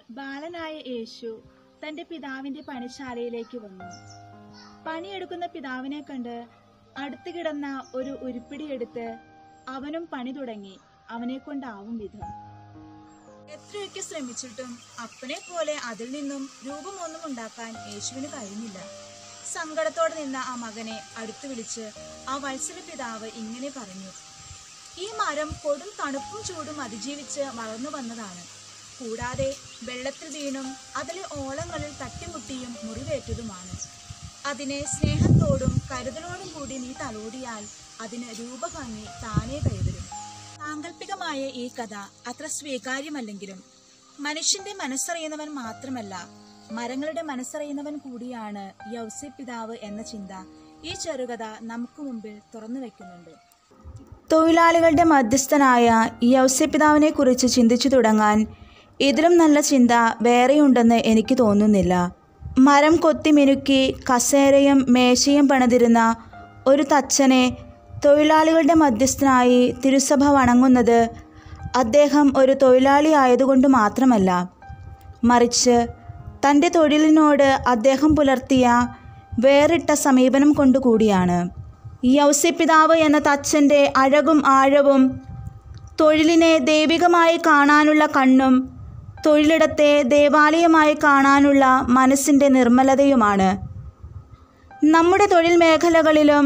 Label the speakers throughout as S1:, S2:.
S1: ബാലനായ യേശു തന്റെ പിതാവിന്റെ പണിശാലയിലേക്ക് വന്നു പണിയെടുക്കുന്ന പിതാവിനെ കണ്ട് അടുത്ത് കിടന്ന ഒരു ഉരുപ്പിടി എടുത്ത് അവനും പണി തുടങ്ങി അവനെ കൊണ്ടാവും വിധം എത്രയൊക്കെ ശ്രമിച്ചിട്ടും അപ്പനെ പോലെ അതിൽ നിന്നും രൂപമൊന്നും ഉണ്ടാക്കാൻ യേശുവിന് കഴിഞ്ഞില്ല സങ്കടത്തോടെ നിന്ന ആ മകനെ അടുത്തു വിളിച്ച് ആ വത്സല പിതാവ് ഇങ്ങനെ പറഞ്ഞു ഈ മരം കൊടും തണുപ്പും ചൂടും അതിജീവിച്ച് വളർന്നു വന്നതാണ് കൂടാതെ വെള്ളത്തിൽ വീണും അതിലെ ഓളങ്ങളിൽ തട്ടിമുട്ടിയും മുറിവേറ്റതുമാണ് അതിനെ സ്നേഹത്തോടും കരുതലോടും കൂടി നീ തലോടിയാൽ അതിന് രൂപഭംഗി താനേ കൈവരും സാങ്കല്പികമായ ഈ കഥ അത്ര സ്വീകാര്യമല്ലെങ്കിലും മനുഷ്യന്റെ മനസ്സറിയുന്നവൻ മാത്രമല്ല മരങ്ങളുടെ മനസ്സറിയുന്നവൻ കൂടിയാണ് യൗസെ പിതാവ് എന്ന ചിന്ത ഈ ചെറുകഥ നമുക്ക് മുമ്പിൽ തുറന്നു വെക്കുന്നുണ്ട് തൊഴിലാളികളുടെ മധ്യസ്ഥനായ യൗസ്യപിതാവിനെ കുറിച്ച് ചിന്തിച്ചു തുടങ്ങാൻ ഇതിലും നല്ല ചിന്ത വേറെയുണ്ടെന്ന് എനിക്ക് തോന്നുന്നില്ല മരം കൊത്തിമിനുക്കി കസേരയും മേശയും പണിതിരുന്ന ഒരു തച്ചനെ തൊഴിലാളികളുടെ മധ്യസ്ഥനായി തിരുസഭ വണങ്ങുന്നത് അദ്ദേഹം ഒരു തൊഴിലാളി ആയതുകൊണ്ട് മാത്രമല്ല മറിച്ച് തൻ്റെ തൊഴിലിനോട് അദ്ദേഹം പുലർത്തിയ വേറിട്ട സമീപനം കൊണ്ടുകൂടിയാണ് യൗസ്യപിതാവ് എന്ന തച്ചൻ്റെ അഴകും ആഴവും തൊഴിലിനെ ദൈവികമായി കാണാനുള്ള കണ്ണും തൊഴിലിടത്തെ ദേവാലയമായി കാണാനുള്ള മനസ്സിൻ്റെ നിർമ്മലതയുമാണ് നമ്മുടെ തൊഴിൽ മേഖലകളിലും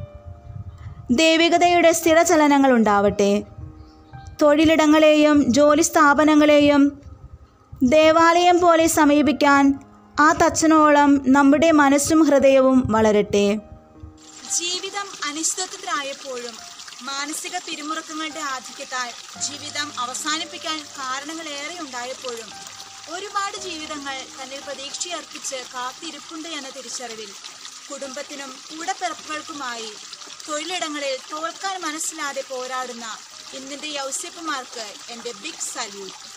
S1: ദൈവികതയുടെ സ്ഥിരചലനങ്ങൾ ഉണ്ടാവട്ടെ തൊഴിലിടങ്ങളെയും ജോലി സ്ഥാപനങ്ങളെയും ദേവാലയം പോലെ സമീപിക്കാൻ ആ തച്ചനോളം നമ്മുടെ മനസ്സും ഹൃദയവും വളരട്ടെ ജീവിതം അനിശ്ചിതത്വത്തിലായപ്പോഴും മാനസിക പിരിമുറുക്കങ്ങളുടെ ആധിക്യത്താൽ ജീവിതം അവസാനിപ്പിക്കാൻ കാരണങ്ങളേറെ ഉണ്ടായപ്പോഴും ഒരുപാട് ജീവിതങ്ങൾ തന്നിൽ പ്രതീക്ഷയർപ്പിച്ച് കാത്തിരിപ്പുണ്ട് എന്ന തിരിച്ചറിവിൽ കുടുംബത്തിനും കൂടപ്പിറപ്പുകൾക്കുമായി തൊഴിലിടങ്ങളിൽ തോൽക്കാൻ മനസ്സിലാതെ പോരാടുന്ന ഇന്നിന്റെ യൗസ്യപ്പുമാർക്ക് എൻ്റെ ബിഗ് സല്യൂട്ട്